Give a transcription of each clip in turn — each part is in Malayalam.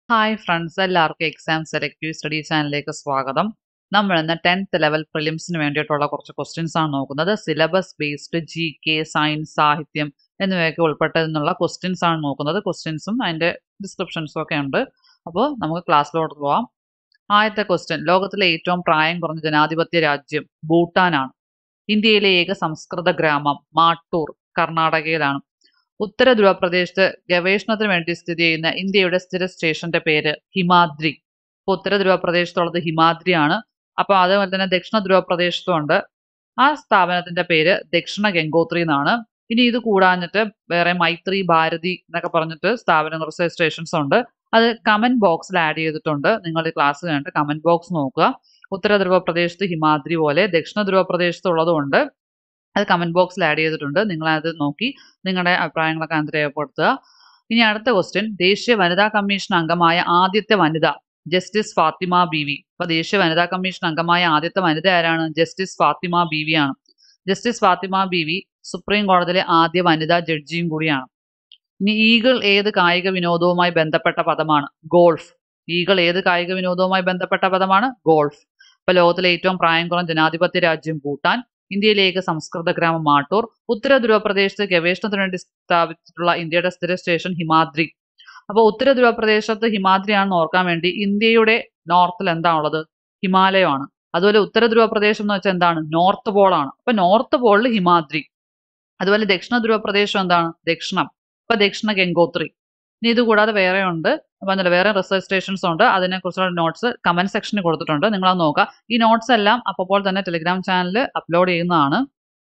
ഹായ് ഫ്രണ്ട്സ് എല്ലാവർക്കും എക്സാം സെലക്റ്റീവ് സ്റ്റഡി ചാനലിലേക്ക് സ്വാഗതം നമ്മൾ ഇന്ന് ടെൻത്ത് ലെവൽ പ്രിലിംസിന് വേണ്ടിയിട്ടുള്ള കുറച്ച് ക്വസ്റ്റ്യൻസ് ആണ് നോക്കുന്നത് syllabus based G K science സാഹിത്യം എന്നിവയൊക്കെ ഉൾപ്പെട്ടതെന്നുള്ള ക്വസ്റ്റ്യൻസ് ആണ് നോക്കുന്നത് ക്വസ്റ്റ്യൻസും അതിൻ്റെ ഡിസ്ക്രിപ്ഷൻസും ഒക്കെ ഉണ്ട് അപ്പോൾ നമുക്ക് ക്ലാസ്സിലോട്ട് പോവാം ആദ്യത്തെ ക്വസ്റ്റ്യൻ ലോകത്തിലെ ഏറ്റവും പ്രായം കുറഞ്ഞ ജനാധിപത്യ രാജ്യം ഭൂട്ടാനാണ് ഇന്ത്യയിലെ ഏക സംസ്കൃത ഗ്രാമം മാട്ടൂർ കർണാടകയിലാണ് ഉത്തര ധ്രുവ പ്രദേശത്ത് ഗവേഷണത്തിന് വേണ്ടി സ്ഥിതി ചെയ്യുന്ന ഇന്ത്യയുടെ സ്ഥിര സ്റ്റേഷന്റെ പേര് ഹിമാദ്രി അപ്പോൾ ഉത്തര ധ്രുവ പ്രദേശത്തുള്ളത് ഹിമാദ്രിയാണ് അപ്പോൾ അതേപോലെ തന്നെ ദക്ഷിണ ധ്രുവ പ്രദേശത്തുണ്ട് ആ സ്ഥാപനത്തിന്റെ പേര് ദക്ഷിണ ഗംഗോത്രി എന്നാണ് ഇനി ഇത് കൂടാഞ്ഞിട്ട് വേറെ മൈത്രി ഭാരതി എന്നൊക്കെ പറഞ്ഞിട്ട് സ്ഥാപനങ്ങൾ റിസർച്ച് സ്റ്റേഷൻസ് ഉണ്ട് അത് കമന്റ് ബോക്സിൽ ആഡ് ചെയ്തിട്ടുണ്ട് നിങ്ങൾ ഈ ക്ലാസ് കഴിഞ്ഞിട്ട് കമന്റ് ബോക്സ് നോക്കുക ഉത്തര ധ്രുവ പ്രദേശത്ത് ഹിമാദ്രി പോലെ ദക്ഷിണ ധ്രുവ പ്രദേശത്തുള്ളതുകൊണ്ട് അത് കമന്റ് ബോക്സിൽ ആഡ് ചെയ്തിട്ടുണ്ട് നിങ്ങൾ അത് നോക്കി നിങ്ങളുടെ അഭിപ്രായങ്ങളൊക്കെ അതിന് രേഖപ്പെടുത്തുക ഇനി അടുത്ത ക്വസ്റ്റ്യൻ ദേശീയ വനിതാ കമ്മീഷൻ അംഗമായ ആദ്യത്തെ വനിത ജസ്റ്റിസ് ഫാത്തിമ ബി വി അപ്പൊ ദേശീയ വനിതാ കമ്മീഷൻ അംഗമായ ആദ്യത്തെ വനിത ആരാണ് ജസ്റ്റിസ് ഫാത്തിമ ബി വി ആണ് justice Fathima Beevi supreme കോടതിയിലെ ആദ്യ വനിതാ ജഡ്ജിയും കൂടിയാണ് ഇനി ഈഗിൾ ഏത് കായിക വിനോദവുമായി ബന്ധപ്പെട്ട പദമാണ് ഗോൾഫ് ഈഗിൾ ഏത് കായിക വിനോദവുമായി ബന്ധപ്പെട്ട പദമാണ് ഗോൾഫ് ഇപ്പൊ ലോകത്തിലെ ഏറ്റവും പ്രായം കുറഞ്ഞ ജനാധിപത്യ രാജ്യം ഭൂട്ടാൻ ഇന്ത്യയിലേക്ക് സംസ്കൃത ഗ്രാമം മാട്ടൂർ ഉത്തര ധ്രുവ പ്രദേശത്ത് ഗവേഷണത്തിന് വേണ്ടി സ്ഥാപിച്ചിട്ടുള്ള ഇന്ത്യയുടെ സ്ഥിര സ്റ്റേഷൻ ഹിമാദ്രി അപ്പോൾ ഉത്തര ധ്രുവ പ്രദേശത്ത് ഹിമാദ്രിയാണെന്ന് ഓർക്കാൻ വേണ്ടി ഇന്ത്യയുടെ നോർത്തിൽ എന്താണുള്ളത് ഹിമാലയമാണ് അതുപോലെ ഉത്തര ധ്രുവ പ്രദേശം എന്ന് വെച്ചാൽ എന്താണ് നോർത്ത് പോളാണ് അപ്പൊ നോർത്ത് പോളിൽ ഹിമാദ്രി അതുപോലെ ദക്ഷിണ ധ്രുവ പ്രദേശം എന്താണ് ദക്ഷിണം അപ്പൊ ദക്ഷിണ ഗംഗോത്രി ഇനി ഇത് കൂടാതെ വേറെ ഉണ്ട് പറഞ്ഞില്ല വേറെ റിസർച്ച് സ്റ്റേഷൻസ് ഉണ്ട് അതിനെക്കുറിച്ചുള്ള നോട്ട്സ് കമന്റ് സെക്ഷനിൽ കൊടുത്തിട്ടുണ്ട് നിങ്ങൾ അത് നോക്കുക ഈ നോട്ട്സ് എല്ലാം അപ്പോൾ തന്നെ ടെലിഗ്രാം ചാനലിൽ അപ്ലോഡ് ചെയ്യുന്നതാണ്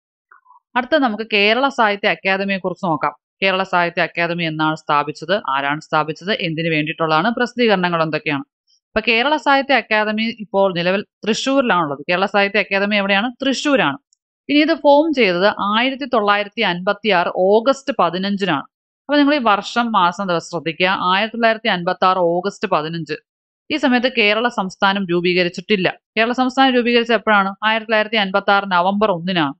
അടുത്ത നമുക്ക് കേരള സാഹിത്യ അക്കാദമിയെ കുറിച്ച് നോക്കാം കേരള സാഹിത്യ അക്കാദമി എന്നാണ് സ്ഥാപിച്ചത് ആരാണ് സ്ഥാപിച്ചത് എന്തിനു വേണ്ടിയിട്ടുള്ളതാണ് പ്രസിദ്ധീകരണങ്ങൾ എന്തൊക്കെയാണ് ഇപ്പൊ കേരള സാഹിത്യ അക്കാദമി ഇപ്പോൾ നിലവിൽ തൃശ്ശൂരിലാണുള്ളത് കേരള സാഹിത്യ അക്കാദമി എവിടെയാണ് തൃശ്ശൂരാണ് ഇനി ഇത് ഫോം ചെയ്തത് ആയിരത്തി തൊള്ളായിരത്തി അൻപത്തി ആറ് ഓഗസ്റ്റ് പതിനഞ്ചിനാണ് അപ്പൊ നിങ്ങൾ ഈ വർഷം മാസം ദിവസം ശ്രദ്ധിക്കുക ആയിരത്തി തൊള്ളായിരത്തി അൻപത്തി ആറ് ഓഗസ്റ്റ് പതിനഞ്ച് ഈ സമയത്ത് കേരള സംസ്ഥാനം രൂപീകരിച്ചിട്ടില്ല കേരള സംസ്ഥാനം രൂപീകരിച്ച എപ്പോഴാണ് ആയിരത്തി തൊള്ളായിരത്തി അൻപത്തി ആറ് നവംബർ ഒന്നിനാണ്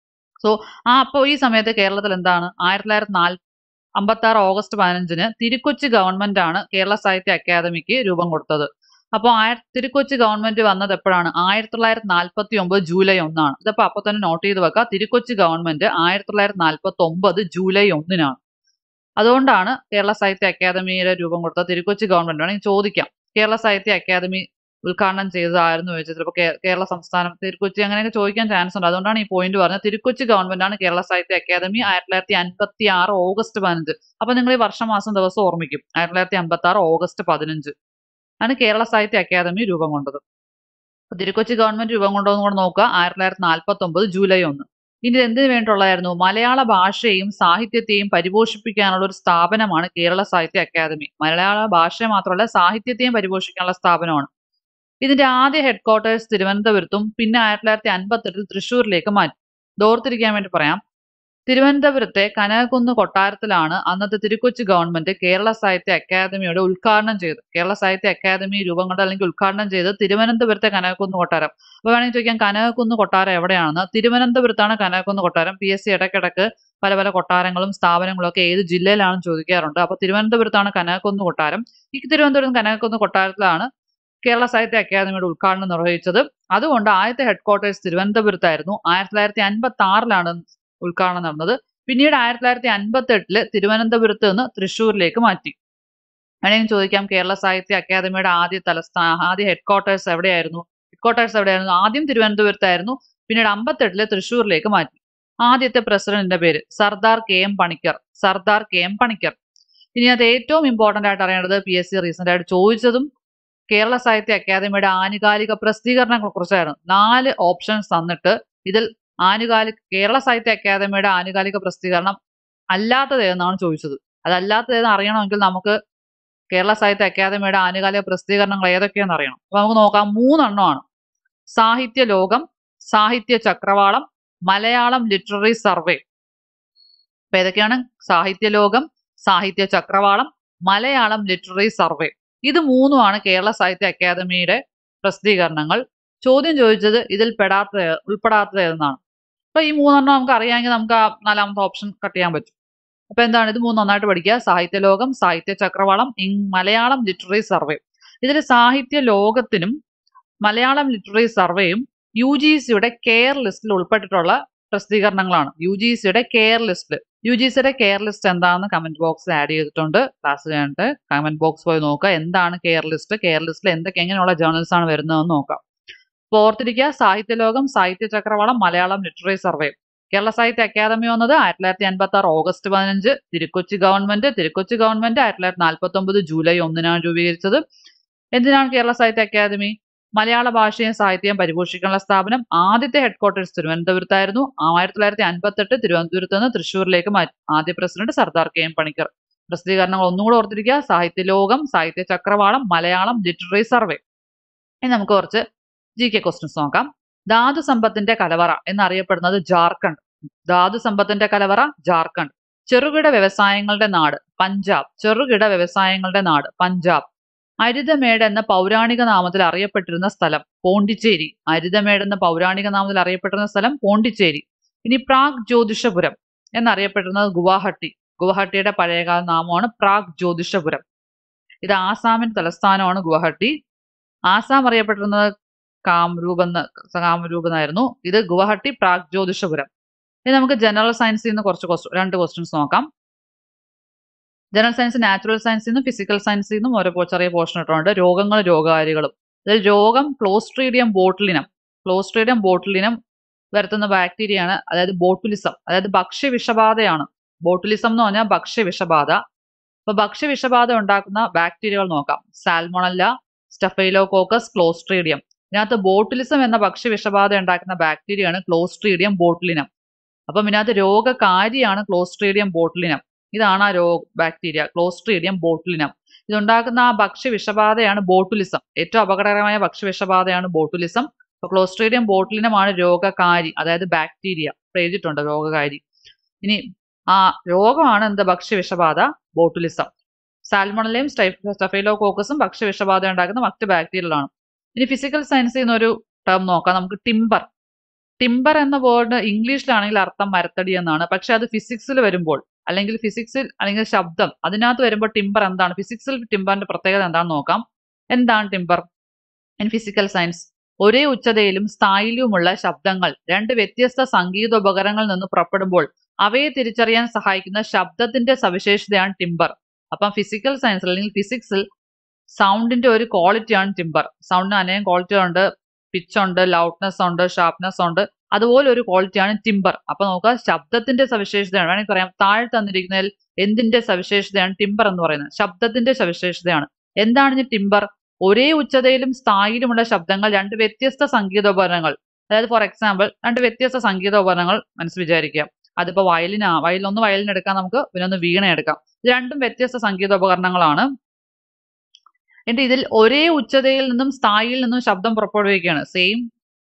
സോ ആ അപ്പോൾ ഈ സമയത്ത് കേരളത്തിൽ എന്താണ് ആയിരത്തി തൊള്ളായിരത്തി നാല് അമ്പത്തി ആറ് ഓഗസ്റ്റ് പതിനഞ്ചിന് തിരുക്കൊച്ചി ഗവൺമെന്റ് ആണ് കേരള സാഹിത്യ അക്കാദമിക്ക് രൂപം കൊടുത്തത് അപ്പോൾ ആയിര തിരുക്കൊച്ചി ഗവൺമെന്റ് വന്നത് എപ്പോഴാണ് ആയിരത്തി തൊള്ളായിരത്തി നാൽപ്പത്തി ഒമ്പത് ജൂലൈ ഒന്നാണ് ഇതിപ്പോൾ അപ്പോൾ തന്നെ നോട്ട് ചെയ്ത് വെക്കുക തിരുക്കൊച്ചി ഗവൺമെന്റ് ആയിരത്തി തൊള്ളായിരത്തി നാൽപ്പത്തി ഒമ്പത് ജൂലൈ ഒന്നിനാണ് അതുകൊണ്ടാണ് കേരള സാഹിത്യ അക്കാദമിയുടെ രൂപം കൊടുത്ത തിരുക്കൊച്ചി ഗവൺമെന്റ് വേണമെങ്കിൽ ചോദിക്കാം കേരള സാഹിത്യ അക്കാദമി ഉദ്ഘാടനം ചെയ്തതായിരുന്നു ചോദിച്ചത് ചിലപ്പോൾ കേരള സംസ്ഥാനം തിരുക്കൊച്ചി അങ്ങനെയൊക്കെ ചോദിക്കാൻ ചാൻസ് ഉണ്ട് അതുകൊണ്ടാണ് ഈ പോയിന്റ് പറഞ്ഞത് തിരുക്കൊച്ചി ഗവൺമെന്റ് ആണ് കേരള സാഹിത്യ അക്കാദമി ആയിരത്തി തൊള്ളായിരത്തി അൻപത്തി ആറ് ഓഗസ്റ്റ് പതിനഞ്ച് അപ്പൊ നിങ്ങൾ ഈ വർഷം മാസം ദിവസം ഓർമ്മിക്കും ആയിരത്തി തൊള്ളായിരത്തി അമ്പത്തി ആറ് ഓഗസ്റ്റ് പതിനഞ്ച് ആണ് കേരള സാഹിത്യ അക്കാദമി രൂപം കൊണ്ടത് തിരുക്കൊച്ചി ഗവൺമെന്റ് രൂപം കൊണ്ടതെന്ന് കൂടെ നോക്കുക ആയിരത്തി തൊള്ളായിരത്തി നാൽപ്പത്തി ഒമ്പത് ജൂലൈ ഒന്ന് ഇനി ഇത് എന്തിനു വേണ്ടിയുള്ളതായിരുന്നു മലയാള ഭാഷയെയും സാഹിത്യത്തെയും പരിപോഷിപ്പിക്കാനുള്ള ഒരു സ്ഥാപനമാണ് കേരള സാഹിത്യ അക്കാദമി മലയാള ഭാഷയെ മാത്രമല്ല സാഹിത്യത്തെയും പരിപോഷിക്കാനുള്ള സ്ഥാപനമാണ് ഇതിന്റെ ആദ്യ ഹെഡ് ക്വാർട്ടേഴ്സ് തിരുവനന്തപുരത്തും പിന്നെ ആയിരത്തി തൊള്ളായിരത്തി അൻപത്തെട്ടിൽ തൃശ്ശൂരിലേക്ക് മാറ്റി ദോർത്തിരിക്കാൻ വേണ്ടി പറയാം തിരുവനന്തപുരത്തെ കനകക്കുന്ന് കൊട്ടാരത്തിലാണ് അന്നത്തെ തിരുക്കൊച്ചി ഗവൺമെന്റ് കേരള സാഹിത്യ അക്കാദമിയുടെ ഉദ്ഘാടനം ചെയ്തത് കേരള സാഹിത്യ അക്കാദമി രൂപം കൊണ്ട് അല്ലെങ്കിൽ ഉദ്ഘാടനം ചെയ്തത് തിരുവനന്തപുരത്തെ കനകക്കുന്ന് കൊട്ടാരം അപ്പൊ വേണമെങ്കിൽ ചോദിക്കാം കനകക്കുന്ന് കൊട്ടാരം എവിടെയാണെന്ന് തിരുവനന്തപുരത്താണ് കനകക്കുന്ന് കൊട്ടാരം പി എസ് സി ഇടയ്ക്കിടയ്ക്ക് പല പല കൊട്ടാരങ്ങളും സ്ഥാപനങ്ങളും ഒക്കെ ഏത് ജില്ലയിലാണെന്ന് ചോദിക്കാറുണ്ട് അപ്പൊ തിരുവനന്തപുരത്താണ് കനകക്കുന്ന് കൊട്ടാരം ഈ തിരുവനന്തപുരം കനകക്കുന്ന് കൊട്ടാരത്തിലാണ് കേരള സാഹിത്യ അക്കാദമിയുടെ ഉദ്ഘാടനം നിർവഹിച്ചത് അതുകൊണ്ട് ആദ്യത്തെ ഹെഡ് ക്വാർട്ടേഴ്സ് തിരുവനന്തപുരത്തായിരുന്നു ആയിരത്തി തൊള്ളായിരത്തി അൻപത്തി ആറിലാണ് ഉദ്ഘാടനം നടന്നത് പിന്നീട് ആയിരത്തി തൊള്ളായിരത്തി അൻപത്തി എട്ടില് തിരുവനന്തപുരത്ത് നിന്ന് തൃശ്ശൂരിലേക്ക് മാറ്റി വേണമെങ്കിൽ ചോദിക്കാം കേരള സാഹിത്യ അക്കാദമിയുടെ ആദ്യ തലസ്ഥാന ആദ്യ ഹെഡ് ക്വാർട്ടേഴ്സ് എവിടെയായിരുന്നു ഹെഡ് ക്വാർട്ടേഴ്സ് എവിടെയായിരുന്നു ആദ്യം തിരുവനന്തപുരത്തായിരുന്നു പിന്നീട് അമ്പത്തെട്ടില് തൃശ്ശൂരിലേക്ക് മാറ്റി ആദ്യത്തെ പ്രസിഡന്റിന്റെ പേര് Sardar K M Panikkar Sardar K M Panikkar ഇനി അത് ഏറ്റവും ഇമ്പോർട്ടന്റ് ആയിട്ട് അറിയേണ്ടത് പി എസ് സി റീസെന്റ് ആയിട്ട് ചോദിച്ചതും കേരള സാഹിത്യ അക്കാദമിയുടെ ആനുകാലിക പ്രസിദ്ധീകരണങ്ങളെ കുറിച്ചായിരുന്നു നാല് ഓപ്ഷൻസ് തന്നിട്ട് ഇതിൽ ആനുകാലിക കേരള സാഹിത്യ അക്കാദമിയുടെ ആനുകാലിക പ്രസിദ്ധീകരണം അല്ലാത്തത് ഏതെന്നാണ് ചോദിച്ചത് അതല്ലാത്തത് ഏതെന്ന് അറിയണമെങ്കിൽ നമുക്ക് കേരള സാഹിത്യ അക്കാദമിയുടെ ആനുകാലിക പ്രസിദ്ധീകരണങ്ങൾ ഏതൊക്കെയാണെന്ന് അറിയണം അപ്പൊ നമുക്ക് നോക്കാം മൂന്നെണ്ണമാണ് സാഹിത്യ ലോകം സാഹിത്യ ചക്രവാളം മലയാളം ലിറ്റററി സർവേ അപ്പൊ ഏതൊക്കെയാണ് സാഹിത്യ ലോകം സാഹിത്യ ചക്രവാളം മലയാളം ലിറ്റററി സർവേ ഇത് മൂന്നുമാണ് കേരള സാഹിത്യ അക്കാദമിയുടെ പ്രസിദ്ധീകരണങ്ങൾ ചോദ്യം ചോദിച്ചത് ഇതിൽ പെടാത്ത ഉൾപ്പെടാത്തത് എന്നാണ് അപ്പൊ ഈ മൂന്നെണ്ണം നമുക്ക് അറിയാമെങ്കിൽ നമുക്ക് ആ നാലാമത്തെ ഓപ്ഷൻ കട്ട് ചെയ്യാൻ പറ്റും അപ്പൊ എന്താണ് ഇത് മൂന്ന് നന്നായിട്ട് പഠിക്കുക സാഹിത്യ ലോകം സാഹിത്യ ചക്രവാളം ഇങ് മലയാളം ലിറ്റററി സർവേ ഇതിൽ സാഹിത്യ ലോകത്തിനും മലയാളം ലിറ്റററി സർവേയും യു ജി സിയുടെ കെയർ ലിസ്റ്റിൽ ഉൾപ്പെട്ടിട്ടുള്ള പ്രസിദ്ധീകരണങ്ങളാണ് യു ജി സിയുടെ കെയർ ലിസ്റ്റിൽ യു ജി സിയുടെ കെയർ ലിസ്റ്റ് എന്താണെന്ന് കമന്റ് ബോക്സിൽ ആഡ് ചെയ്തിട്ടുണ്ട് ക്ലാസ് കഴിഞ്ഞിട്ട് കമന്റ് ബോക്സ് പോയി നോക്കുക എന്താണ് കെയർ ലിസ്റ്റ് കെയർ ലിസ്റ്റിൽ എന്തൊക്കെ എങ്ങനെയുള്ള ജേർണൽസ് ആണ് വരുന്നതെന്ന് നോക്കാം അപ്പോൾ ഓർത്തിരിക്കുക സാഹിത്യ ലോകം സാഹിത്യ ചക്രവാളം മലയാളം ലിറ്റററി സർവേ കേരള സാഹിത്യ അക്കാദമി വന്നത് ആയിരത്തി തൊള്ളായിരത്തി അൻപത്തി ആറ് ഓഗസ്റ്റ് പതിനഞ്ച് തിരുക്കൊച്ചി ഗവൺമെന്റ് തിരുക്കൊച്ചി ഗവൺമെന്റ് ആയിരത്തി തൊള്ളായിരത്തി നാൽപ്പത്തി ഒമ്പത് ജൂലൈ ഒന്നിനാണ് രൂപീകരിച്ചത് എന്തിനാണ് കേരള സാഹിത്യ അക്കാദമി മലയാള ഭാഷയും സാഹിത്യവും പരിപോഷിക്കാനുള്ള സ്ഥാപനം ആദ്യത്തെ ഹെഡ്ക്വാർട്ടേഴ്സ് തിരുവനന്തപുരത്തായിരുന്നു ആയിരത്തി തൊള്ളായിരത്തി അൻപത്തെട്ട് തിരുവനന്തപുരത്ത് നിന്ന് തൃശ്ശൂരിലേക്ക് മാറ്റി ആദ്യ president Sardar K M Panikkar പ്രസിദ്ധീകരണങ്ങൾ ഒന്നുകൂടെ ഓർത്തിരിക്കുക സാഹിത്യ ലോകം സാഹിത്യ ചക്രവാളം മലയാളം ലിറ്റററി സർവേ ഇനി നമുക്ക് കുറച്ച് ജി കെ ക്വസ്റ്റ്യൻസ് നോക്കാം ധാതു സമ്പത്തിന്റെ കലവറ എന്നറിയപ്പെടുന്നത് ജാർഖണ്ഡ് ധാതു സമ്പത്തിന്റെ കലവറ ജാർഖണ്ഡ് ചെറുകിട വ്യവസായങ്ങളുടെ നാട് പഞ്ചാബ് ചെറുകിട വ്യവസായങ്ങളുടെ നാട് പഞ്ചാബ് അരിതമേട് എന്ന പൗരാണിക നാമത്തിൽ അറിയപ്പെട്ടിരുന്ന സ്ഥലം പോണ്ടിച്ചേരി അരിതമേട് എന്ന പൗരാണിക നാമത്തിൽ അറിയപ്പെട്ടിരുന്ന സ്ഥലം പോണ്ടിച്ചേരി ഇനി പ്രാഗ് ജ്യോതിഷപുരം എന്നറിയപ്പെട്ടിരുന്നത് ഗുവാഹട്ടി ഗുവാഹട്ടിയുടെ പഴയകാല നാമമാണ് പ്രാഗ് ജ്യോതിഷപുരം ഇത് ആസാമിൻ തലസ്ഥാനമാണ് ഗുവാഹട്ടി ആസാം അറിയപ്പെട്ടിരുന്നത് കാംരൂപ് എന്ന് കാംരൂപ് എന്നായിരുന്നു ഇത് ഗുവാഹട്ടി പ്രാഗ് ജ്യോതിഷപുരം ഇനി നമുക്ക് ജനറൽ സയൻസിൽ നിന്ന് കുറച്ച് ക്വസ്റ്റ്യൻ രണ്ട് ക്വസ്റ്റ്യൻസ് നോക്കാം ജനറൽ സയൻസ് നാച്ചുറൽ സയൻസിൽ നിന്നും ഫിസിക്കൽ സയൻസിൽ നിന്നും ഓരോ ചെറിയ പോർഷൻ ഇട്ടുണ്ട് രോഗങ്ങളും രോഗകാരികളും ഇതിൽ രോഗം ക്ലോസ്ട്രീഡിയം ബോട്ടിലിനം ക്ലോസ്ട്രീഡിയം ബോട്ടിലിനം വരുത്തുന്ന ബാക്ടീരിയയാണ് അതായത് ബോട്ടുലിസം അതായത് ഭക്ഷ്യവിഷബാധയാണ് ബോട്ടുലിസം എന്ന് പറഞ്ഞാൽ ഭക്ഷ്യവിഷബാധ അപ്പൊ ഭക്ഷ്യവിഷബാധ ഉണ്ടാക്കുന്ന ബാക്ടീരിയകൾ നോക്കാം സാൽമോണല്ല സ്റ്റഫൈലോകോക്കസ് ക്ലോസ്ട്രീഡിയം ഇതിനകത്ത് ബോട്ടുലിസം എന്ന ഭക്ഷ്യവിഷബാധ ഉണ്ടാക്കുന്ന ബാക്ടീരിയയാണ് ക്ലോസ്ട്രീഡിയം ബോട്ടുലിനം അപ്പം ഇതിനകത്ത് രോഗകാരിയാണ് ക്ലോസ്ട്രീഡിയം ബോട്ടുലിനം ഇതാണ് ആ രോഗ ബാക്ടീരിയ ക്ലോസ്ട്രീഡിയം ബോട്ടുലിനം ഇതുണ്ടാക്കുന്ന ആ ഭക്ഷ്യവിഷബാധയാണ് ബോട്ടുലിസം ഏറ്റവും അപകടകരമായ ഭക്ഷ്യവിഷബാധയാണ് ബോട്ടുലിസം അപ്പൊ ക്ലോസ്ട്രീഡിയം ബോട്ടുലിനമാണ് രോഗകാരി അതായത് ബാക്ടീരിയ എഴുതിയിട്ടുണ്ട് രോഗകാരി ഇനി ആ രോഗമാണ് എന്താ ഭക്ഷ്യവിഷബാധ ബോട്ടുലിസം സാൽമണലയും സ്റ്റഫൈലോകോക്കസും ഭക്ഷ്യവിഷബാധ ഉണ്ടാക്കുന്ന മറ്റ് ബാക്ടീരിയകളാണ് ഇനി ഫിസിക്കൽ സയൻസിൽ നിന്നൊരു ടേം നോക്കാം നമുക്ക് ടിംബർ ടിംബർ എന്ന വേർഡ് ഇംഗ്ലീഷിലാണെങ്കിൽ അർത്ഥം മരത്തടി എന്നാണ് പക്ഷെ അത് ഫിസിക്സിൽ വരുമ്പോൾ അല്ലെങ്കിൽ ഫിസിക്സിൽ അല്ലെങ്കിൽ ശബ്ദം അതിനകത്ത് വരുമ്പോൾ ടിംബർ എന്താണ് ഫിസിക്സിൽ ടിംബറിന്റെ പ്രത്യേകത എന്താണെന്ന് നോക്കാം എന്താണ് ടിംബർ ഇൻ ഫിസിക്കൽ സയൻസ് ഒരേ ഉച്ചതയിലും സ്ഥായിലുമുള്ള ശബ്ദങ്ങൾ രണ്ട് വ്യത്യസ്ത സംഗീതോപകരണങ്ങളിൽ നിന്ന് പുറപ്പെടുമ്പോൾ അവയെ തിരിച്ചറിയാൻ സഹായിക്കുന്ന ശബ്ദത്തിന്റെ സവിശേഷതയാണ് ടിംബർ അപ്പം ഫിസിക്കൽ സയൻസിൽ അല്ലെങ്കിൽ ഫിസിക്സിൽ സൗണ്ടിന്റെ ഒരു ക്വാളിറ്റിയാണ് ടിംബർ സൗണ്ടിന് അനേകം ക്വാളിറ്റി ഉണ്ട് പിച്ച് ഉണ്ട് ലൗഡ്നെസ് ഉണ്ട് ഷാർപ്നെസ് ഉണ്ട് അതുപോലെ ഒരു ക്വാളിറ്റിയാണ് ടിംബർ അപ്പൊ നോക്കുക ശബ്ദത്തിന്റെ സവിശേഷതയാണ് വേണമെങ്കിൽ പറയാം താഴെ തന്നിരിക്കുന്നതിൽ എന്തിന്റെ സവിശേഷതയാണ് ടിംബർ എന്ന് പറയുന്നത് ശബ്ദത്തിന്റെ സവിശേഷതയാണ് എന്താണ് ഇനി ടിംബർ ഒരേ ഉച്ചതയിലും സ്ഥായിലുമുള്ള ശബ്ദങ്ങൾ രണ്ട് വ്യത്യസ്ത സംഗീതോപകരണങ്ങൾ അതായത് ഫോർ എക്സാമ്പിൾ രണ്ട് വ്യത്യസ്ത സംഗീതോപകരണങ്ങൾ മനസ്സിൽ വിചാരിക്കുക അതിപ്പോ വയലിനാ വയലിൻ ഒന്ന് വയലിൻ എടുക്കാം നമുക്ക് പിന്നെ ഒന്ന് വീണ എടുക്കാം ഇത് രണ്ടും വ്യത്യസ്ത സംഗീതോപകരണങ്ങളാണ് എന്നിട്ട് ഇതിൽ ഒരേ ഉച്ചതയിൽ നിന്നും സ്ഥായിയിൽ നിന്നും ശബ്ദം പുറപ്പെടുവിക്കുകയാണ് സെയിം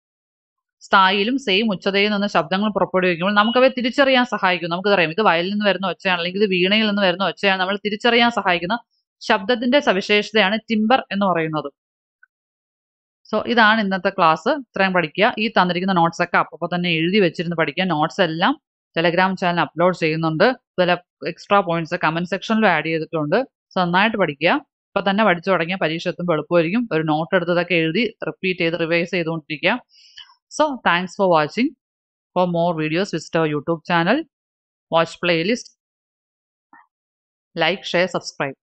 സ്ഥായിലും സെയിം ഉച്ചതയിൽ നിന്ന് ശബ്ദങ്ങൾ പുറപ്പെടുവിക്കുമ്പോൾ നമുക്കവയെ തിരിച്ചറിയാൻ സഹായിക്കും നമുക്കറിയാം ഇത് വയലിൽ നിന്ന് വരുന്ന ഒച്ചയാണ് അല്ലെങ്കിൽ ഇത് വീണയിൽ നിന്ന് വരുന്ന ഒച്ചയാണ് നമ്മൾ തിരിച്ചറിയാൻ സഹായിക്കുന്ന ശബ്ദത്തിന്റെ സവിശേഷതയാണ് ടിംബർ എന്ന് പറയുന്നത് സോ ഇതാണ് ഇന്നത്തെ ക്ലാസ് ഇത്രയും പഠിക്കുക ഈ തന്നിരിക്കുന്ന നോട്ട്സ് ഒക്കെ അപ്പോൾ തന്നെ എഴുതി വെച്ചിരുന്ന് പഠിക്കുക നോട്ട്സ് എല്ലാം ടെലഗ്രാം ചാനൽ അപ്ലോഡ് ചെയ്യുന്നുണ്ട് ചില എക്സ്ട്രാ പോയിന്റ്സ് കമന്റ് സെക്ഷനിലും ആഡ് ചെയ്തിട്ടുണ്ട് സോ നന്നായിട്ട് പഠിക്കുക ഇപ്പൊ തന്നെ പഠിച്ചു തുടങ്ങിയ പരീക്ഷ എത്തുമ്പോൾ എളുപ്പമായിരിക്കും ഒരു നോട്ട് എടുത്തതൊക്കെ എഴുതി റിപ്പീറ്റ് ചെയ്ത് റിവൈസ് ചെയ്തുകൊണ്ടിരിക്കുക so thanks for watching for more videos visit our YouTube channel watch playlist like share subscribe